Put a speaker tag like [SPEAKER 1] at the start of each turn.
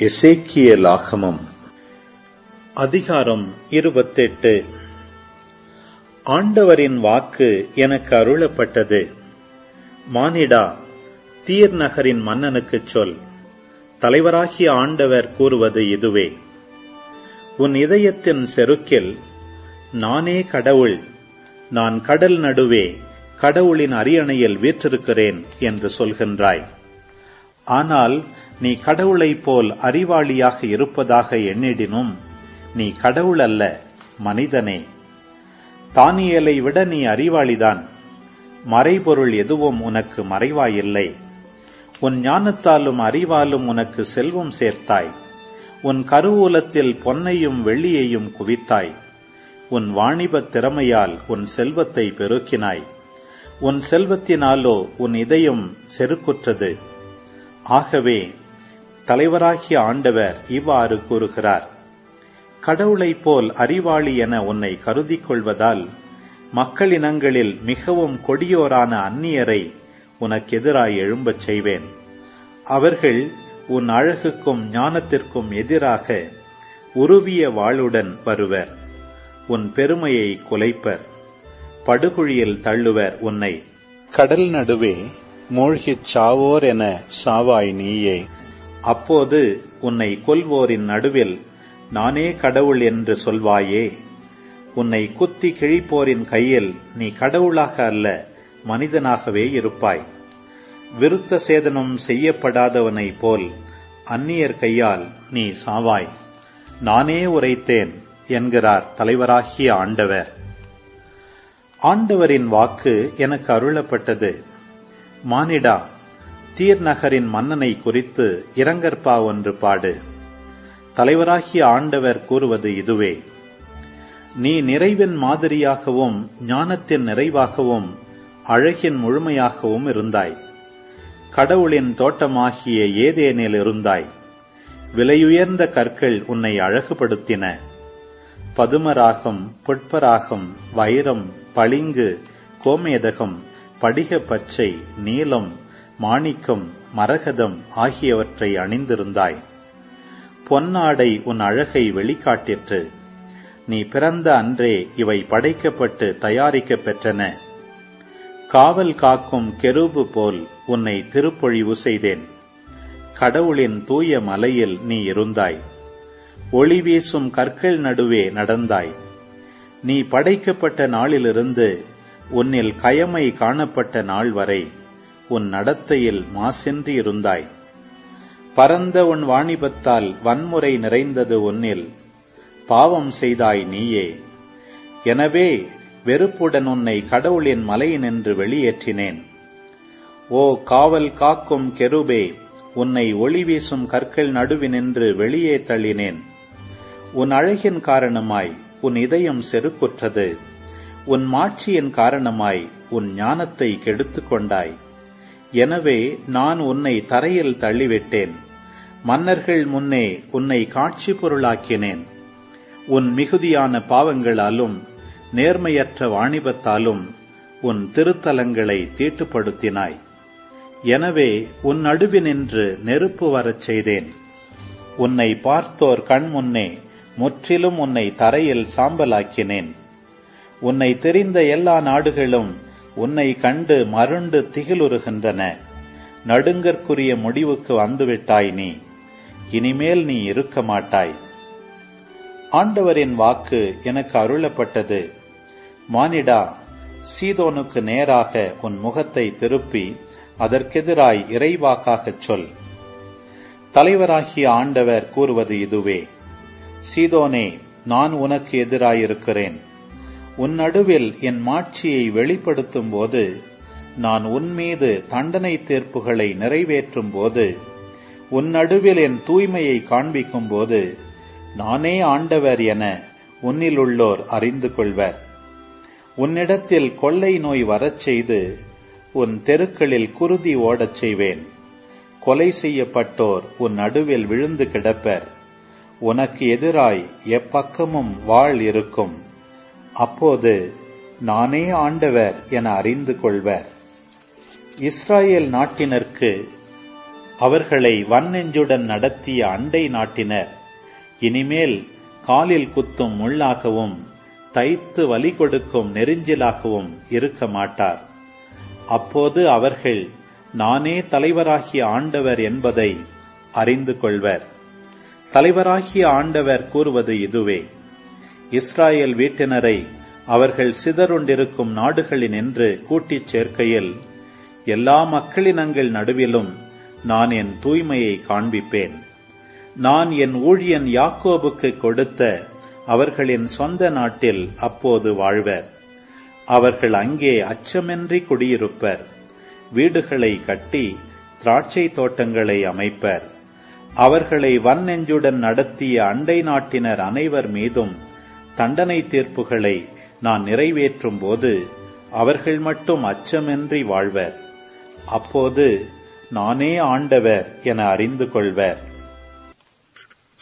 [SPEAKER 1] எசேக்கியலாகமம் அதிகாரம் இருபத்தெட்டு ஆண்டவரின் வாக்கு எனக்கு அருளப்பட்டது மானிடா தீர் நகரின் மன்னனுக்குச் சொல் தலைவராகிய ஆண்டவர் கூறுவது இதுவே உன் இதயத்தின் செருக்கில் நானே கடவுள் நான் கடல் நடுவே கடவுளின் அரியணையில் வீற்றிருக்கிறேன் என்று சொல்கின்றாய் ஆனால் நீ கடவுளைப் போல் அறிவாளியாக இருப்பதாக எண்ணிடினும் நீ கடவுள் அல்ல மனிதனே தானியலை விட நீ அறிவாளிதான் மறைபொருள் எதுவும் உனக்கு மறைவாயில்லை உன் ஞானத்தாலும் அறிவாலும் உனக்கு செல்வம் சேர்த்தாய் உன் கருவூலத்தில் பொன்னையும் வெள்ளியையும் குவித்தாய் உன் வாணிபத் திறமையால் உன் செல்வத்தை பெருக்கினாய் உன் செல்வத்தினாலோ உன் இதயம் செருக்குற்றது ஆகவே தலைவராகிய ஆண்டவர் இவ்வாறு கூறுகிறார் கடவுளைப் போல் அறிவாளி என உன்னை கருதிக் கொள்வதால் மக்களினங்களில் மிகவும் கொடியோரான அந்நியரை உனக்கெதிராய் எழும்பச் செய்வேன் அவர்கள் உன் அழகுக்கும் ஞானத்திற்கும் எதிராக உருவிய வாளுடன் வருவர் உன் பெருமையை குலைப்பர் படுகுழியில் தள்ளுவர் உன்னை கடல் நடுவே மூழ்கிச் சாவோர் என சாவாய் நீயே அப்போது உன்னை கொல்வோரின் நடுவில் நானே கடவுள் என்று சொல்வாயே உன்னை குத்தி கிழிப்போரின் கையில் நீ கடவுளாக அல்ல மனிதனாகவே இருப்பாய் விருத்த சேதனம் செய்யப்படாதவனைப் போல் அந்நியர் கையால் நீ சாவாய் நானே உரைத்தேன் என்கிறார் தலைவராகிய ஆண்டவர் ஆண்டவரின் வாக்கு எனக்கு அருளப்பட்டது மானிடா தீர் நகரின் மன்னனை குறித்து இரங்கற்பா ஒன்று பாடு தலைவராகிய ஆண்டவர் கூறுவது இதுவே நீ நிறைவின் மாதிரியாகவும் ஞானத்தின் நிறைவாகவும் அழகின் முழுமையாகவும் இருந்தாய் கடவுளின் தோட்டமாகிய ஏதேனில் இருந்தாய் விலையுயர்ந்த கற்கள் உன்னை அழகுபடுத்தின பதுமராகம் புட்பராகம் வைரம் பளிங்கு கோமேதகம் படிக பச்சை நீலம் மாணிக்கம் மரகதம் ஆகியவற்றை அணிந்திருந்தாய் பொன்னாடை உன் அழகை வெளிக்காட்டிற்று நீ பிறந்த அன்றே இவை படைக்கப்பட்டு தயாரிக்கப் பெற்றன காவல் காக்கும் கெரூபு போல் உன்னை திருப்பொழிவு செய்தேன் கடவுளின் தூய மலையில் நீ இருந்தாய் ஒளி வீசும் கற்கள் நடுவே நடந்தாய் நீ படைக்கப்பட்ட நாளிலிருந்து உன்னில் கயமை காணப்பட்ட நாள் வரை உன் நடத்தையில் மாசின்றி இருந்தாய் பரந்த உன் வாணிபத்தால் வன்முறை நிறைந்தது உன்னில் பாவம் செய்தாய் நீயே எனவே வெறுப்புடன் உன்னை கடவுளின் மலையினின்று வெளியேற்றினேன் ஓ காவல் காக்கும் கெருபே உன்னை ஒளி வீசும் கற்கள் நடுவினின்று வெளியே தள்ளினேன் உன் அழகின் காரணமாய் உன் இதயம் செருக்குற்றது உன் மாட்சியின் காரணமாய் உன் ஞானத்தை கெடுத்துக் கொண்டாய் எனவே நான் உன்னை தரையில் தள்ளிவிட்டேன் மன்னர்கள் முன்னே உன்னை காட்சி பொருளாக்கினேன் உன் மிகுதியான பாவங்களாலும் நேர்மையற்ற வாணிபத்தாலும் உன் திருத்தலங்களை தீட்டுப்படுத்தினாய் எனவே உன் நடுவினின்று நெருப்பு வரச் செய்தேன் உன்னை பார்த்தோர் கண் முன்னே முற்றிலும் உன்னை தரையில் சாம்பலாக்கினேன் உன்னை தெரிந்த எல்லா நாடுகளும் உன்னை கண்டு மருண்டு திகிலுறுகின்றன நடுங்கற்குரிய முடிவுக்கு வந்துவிட்டாய் நீ இனிமேல் நீ இருக்க மாட்டாய் ஆண்டவரின் வாக்கு எனக்கு அருளப்பட்டது மானிடா சீதோனுக்கு நேராக உன் முகத்தை திருப்பி அதற்கெதிராய் இறைவாக்காகச் சொல் தலைவராகிய ஆண்டவர் கூறுவது இதுவே சீதோனே நான் உனக்கு எதிராயிருக்கிறேன் உன் நடுவில் என் மாட்சியை வெளிப்படுத்தும் போது நான் உன்மீது தண்டனை தீர்ப்புகளை நிறைவேற்றும் போது உன் நடுவில் என் தூய்மையை காண்பிக்கும் போது நானே ஆண்டவர் என உன்னிலுள்ளோர் அறிந்து கொள்வர் உன்னிடத்தில் கொள்ளை நோய் வரச் செய்து உன் தெருக்களில் குருதி ஓடச் செய்வேன் கொலை செய்யப்பட்டோர் உன் நடுவில் விழுந்து கிடப்பர் உனக்கு எதிராய் எப்பக்கமும் வாழ் இருக்கும் அப்போது நானே ஆண்டவர் என அறிந்து கொள்வர் இஸ்ராயேல் நாட்டினருக்கு அவர்களை வன்னெஞ்சுடன் நடத்திய அண்டை நாட்டினர் இனிமேல் காலில் குத்தும் முள்ளாகவும் தைத்து வலி கொடுக்கும் நெருஞ்சிலாகவும் இருக்க மாட்டார் அப்போது அவர்கள் நானே தலைவராகிய ஆண்டவர் என்பதை அறிந்து கொள்வர் தலைவராகிய ஆண்டவர் கூறுவது இதுவே இஸ்ராயேல் வீட்டினரை அவர்கள் சிதறுண்டிருக்கும் நாடுகளின் என்று கூட்டிச் சேர்க்கையில் எல்லா மக்களினங்கள் நடுவிலும் நான் என் தூய்மையை காண்பிப்பேன் நான் என் ஊழியன் யாக்கோபுக்கு கொடுத்த அவர்களின் சொந்த நாட்டில் அப்போது வாழ்வர் அவர்கள் அங்கே அச்சமின்றி குடியிருப்பர் வீடுகளை கட்டி திராட்சை தோட்டங்களை அமைப்பர் அவர்களை வன்னெஞ்சுடன் நடத்திய அண்டை நாட்டினர் அனைவர் மீதும் தண்டனை தீர்ப்புகளை நான் நிறைவேற்றும் போது அவர்கள் மட்டும் அச்சமின்றி வாழ்வர் அப்போது நானே ஆண்டவர் என அறிந்து கொள்வர்